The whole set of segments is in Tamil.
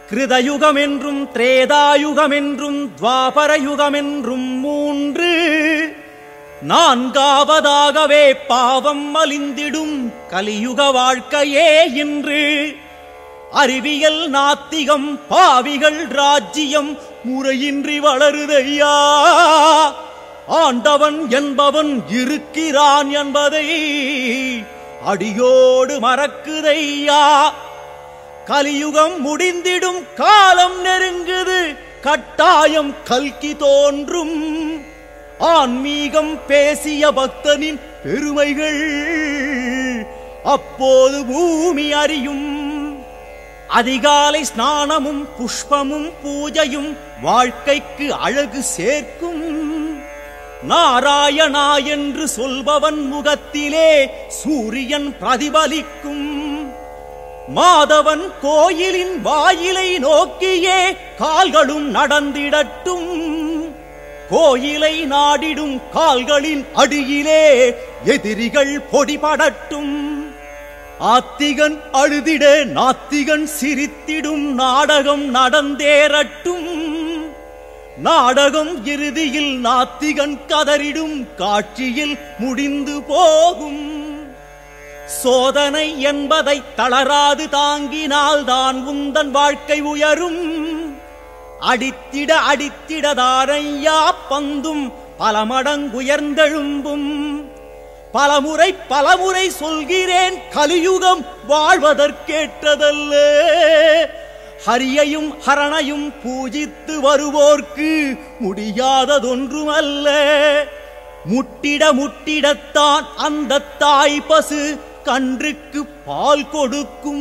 கிருதயுகமென்றும் திரேதாயுகமென்றும் துவாபரயுகமென்றும் மூன்று நான்காவதாகவே பாவம் மலிந்திடும் கலியுக வாழ்க்கையே இன்று அறிவியல் நாத்திகம் பாவிகள் ராஜ்ஜியம் முறையின்றி வளருதையா ஆண்டவன் என்பவன் இருக்கிறான் என்பதை அடியோடு மறக்குதையா கலியுகம் முடிந்திடும் காலம் நெருங்குது கட்டாயம் கல்கி தோன்றும் ஆன்மீகம் பேசிய பக்தனின் பெருமைகள் அப்போது பூமி அறியும் அதிகாலை ஸ்நானமும் புஷ்பமும் பூஜையும் வாழ்க்கைக்கு அழகு சேர்க்கும் நாராயணா என்று சொல்பவன் முகத்திலே சூரியன் பிரதிபலிக்கும் மாதவன் கோயிலின் வாயிலை நோக்கியே கால்களும் நடந்திடட்டும் கோயிலை நாடிடும் கால்களின் அடியிலே எதிரிகள் பொடிபடட்டும் ஆத்திகன் அழுதிட நாத்திகன் சிரித்திடும் நாடகம் நடந்தேறட்டும் நாடகம் இறுதியில் நாத்திகன் கதறிடும் காட்சியில் முடிந்து போகும் சோதனை என்பதை தளராது தாங்கினால் தான் உந்தன் வாழ்க்கை உயரும் அடித்திட அடித்திடதாரையா பந்தும் பல மடங்குயர்ந்தெழும்பும் பலமுறை பலமுறை சொல்கிறேன் கலியுகம் வாழ்வதற்கேற்றதல்ல ஹரியையும் ஹரணையும் பூஜித்து வருவோர்க்கு முடியாததொன்றுமல்ல முட்டிட முட்டிடத்தான் அந்த தாய் பசு கன்றுக்கு பால் கொடுக்கும்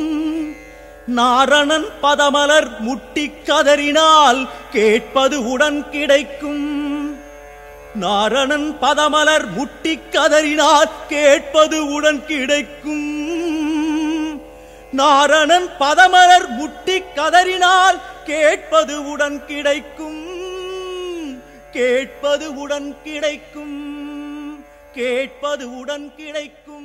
நாரணன் பதமலர் முட்டிக் கதறினால் கேட்பது உடன் கிடைக்கும் நாரணன் பதமலர் முட்டிக் கதறினால் கேட்பது உடன் கிடைக்கும் நாரணன் பதமலர் முட்டிக் கதறினால் கேட்பது உடன் கிடைக்கும் கேட்பது உடன் கிடைக்கும் கேட்பது உடன் கிடைக்கும்